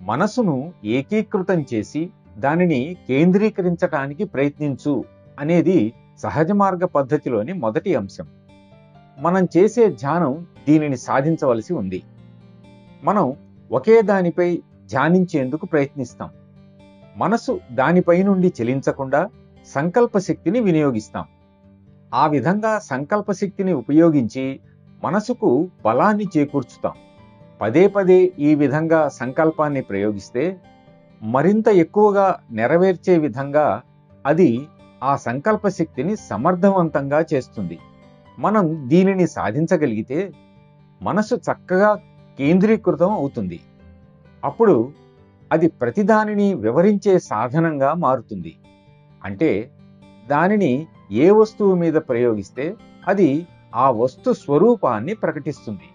మనసును ఏకీకృతం చేసి దానిని కేంద్రీకరించటానికి ప్రయత్నించు అనేది సహజ మార్గ పద్ధతిలోని మొదటి అంశం మనం చేసే ధ్యానం దీనిని సాధించవలసి ఉంది మనం ఒకే దానిపై ధ్యానించేందుకు ప్రయత్నిస్తాం మనసు దానిపై నుండి చెలించకుండా సంకల్ప శక్తిని వినియోగిస్తాం ఆ విధంగా సంకల్ప శక్తిని ఉపయోగించి మనసుకు బలాన్ని చేకూర్చుతాం పదే పదే ఈ విధంగా సంకల్పాన్ని ప్రయోగిస్తే మరింత ఎక్కువగా నెరవేర్చే విధంగా అది ఆ సంకల్ప శక్తిని సమర్థవంతంగా చేస్తుంది మనం దీనిని సాధించగలిగితే మనసు చక్కగా కేంద్రీకృతం అవుతుంది అప్పుడు అది ప్రతిదానిని వివరించే సాధనంగా మారుతుంది అంటే దానిని ఏ వస్తువు మీద ప్రయోగిస్తే అది ఆ వస్తు స్వరూపాన్ని ప్రకటిస్తుంది